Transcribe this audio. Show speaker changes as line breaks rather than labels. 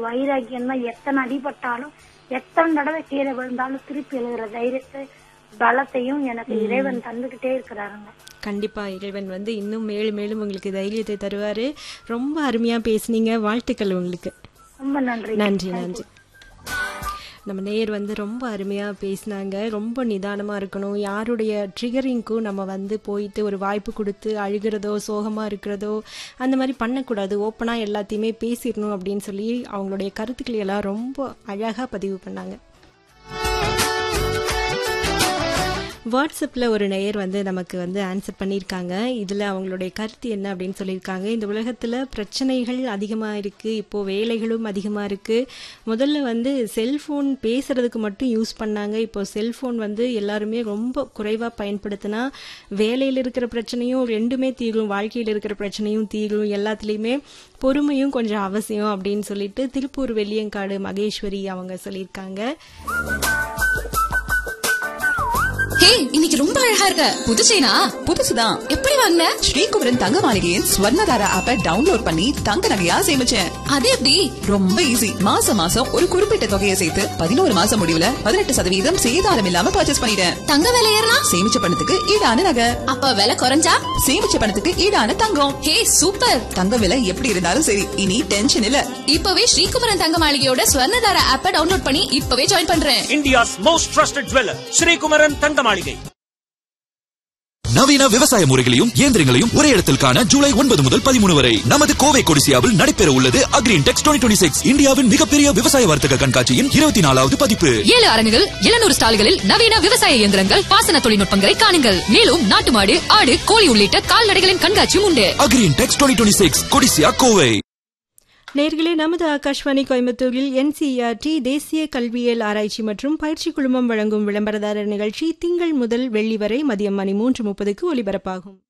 வைராக்கியம் தான் எத்தனை அடிபட்டாலும் எத்தனை தடவை கீழே விழுந்தாலும் திருப்பி எழுகிற தைரியத்தை பலத்தையும் எனக்கு இறைவன் தந்துகிட்டே இருக்கிறாருங்க
கண்டிப்பா இறைவன் வந்து இன்னும் மேலும் மேலும் உங்களுக்கு தைரியத்தை தருவாரு ரொம்ப அருமையா பேசுனீங்க வாழ்த்துக்கள் உங்களுக்கு
ரொம்ப நன்றி
நன்றி நன்றி நம்ம நேர் வந்து ரொம்ப அருமையாக பேசினாங்க ரொம்ப நிதானமாக இருக்கணும் யாருடைய ட்ரிகரிங்க்கும் நம்ம வந்து போயிட்டு ஒரு வாய்ப்பு கொடுத்து அழுகிறதோ சோகமாக இருக்கிறதோ அந்த மாதிரி பண்ணக்கூடாது ஓப்பனாக எல்லாத்தையுமே பேசிடணும் அப்படின்னு சொல்லி அவங்களுடைய கருத்துக்களை எல்லாம் ரொம்ப அழகாக பதிவு பண்ணாங்க வாட்ஸ்அப்பில் ஒரு நேயர் வந்து நமக்கு வந்து ஆன்சர் பண்ணியிருக்காங்க இதில் அவங்களுடைய கருத்து என்ன அப்படின்னு சொல்லியிருக்காங்க இந்த உலகத்தில் பிரச்சனைகள் அதிகமாக இருக்குது இப்போது வேலைகளும் அதிகமாக இருக்குது முதல்ல வந்து செல்ஃபோன் பேசுகிறதுக்கு மட்டும் யூஸ் பண்ணாங்க இப்போ செல்ஃபோன் வந்து எல்லாருமே ரொம்ப குறைவாக பயன்படுத்தினா வேலையில் இருக்கிற பிரச்சனையும் ரெண்டுமே தீரும் வாழ்க்கையில் இருக்கிற பிரச்சனையும் தீரும் எல்லாத்துலேயுமே பொறுமையும் கொஞ்சம் அவசியம் அப்படின்னு சொல்லிட்டு திருப்பூர் வெள்ளியங்காடு மகேஸ்வரி அவங்க சொல்லியிருக்காங்க
ஹே இன்னைக்கு ரொம்ப அழகா இருக்க புது செயினா
புதுசுதான்
எப்படி வாங்கின
ஸ்ரீகுமரன் தங்க மாளிகையின் ஸ்வர்ணதாரா ஆப்பை டவுன்லோட் பண்ணி தங்க நகையா சேமிச்சேன்
அது எப்படி
ரொம்ப ஈஸி மாசம் மாசம் ஒரு குறிப்பிட்ட தொகையை சேர்த்து பதினோரு மாசம் முடிவுல பதினெட்டு சதவீதம் சேதாரம் இல்லாம பர்ச்சேஸ் பண்ணிட்டேன்
தங்க விலை ஏறினா
சேமிச்ச பணத்துக்கு ஈடான நகை
அப்ப விலை குறைஞ்சா
சேமிச்ச பணத்துக்கு ஈடான தங்கம்
ஹே சூப்பர்
தங்க விலை எப்படி இருந்தாலும் சரி இனி டென்ஷன் இல்ல
இப்பவே ஸ்ரீகுமரன் தங்க மாளிகையோட ஸ்வர்ணதார ஆப்ப டவுன்லோட் பண்ணி இப்பவே ஜாயின் பண்றேன்
India's most trusted jeweler, Srikumaran Tangamalige.
நவீன விவசாய முறைகளையும் இயந்திரங்களையும் ஒரே இடத்தில் காண ஜூலை ஒன்பது முதல் பதிமூணு வரை நமது கோவை கொடிசியாவில் நடைபெற உள்ளது அக்ரீன் டெக்ஸ் டுவெண்ட்டி சிக்ஸ் இந்தியாவின் மிகப்பெரிய விவசாய வர்த்தக கண்காட்சியின் இருபத்தி நாலாவது பதிப்பு
ஏழு அரங்குகள் எழுநூறு ஸ்டால்களில் நவீன விவசாய இயந்திரங்கள் பாசன தொழில்நுட்பங்களை காணுங்கள் மேலும் நாட்டு மாடு ஆடு கோழி உள்ளிட்ட கால்நடைகளின் கண்காட்சியும் உண்டு
Agrintex twenty six Codissia Kovai
நேர்களே நமது ஆகாஷ்வாணி கோயம்புத்தூரில் என்சிஆர்டி தேசிய கல்வியியல் ஆராய்ச்சி மற்றும் பயிற்சி குழுமம் வழங்கும் விளம்பரதாரர் நிகழ்ச்சி திங்கள் முதல் வெள்ளி வரை மதியம் மணி மூன்று முப்பதுக்கு ஒலிபரப்பாகும்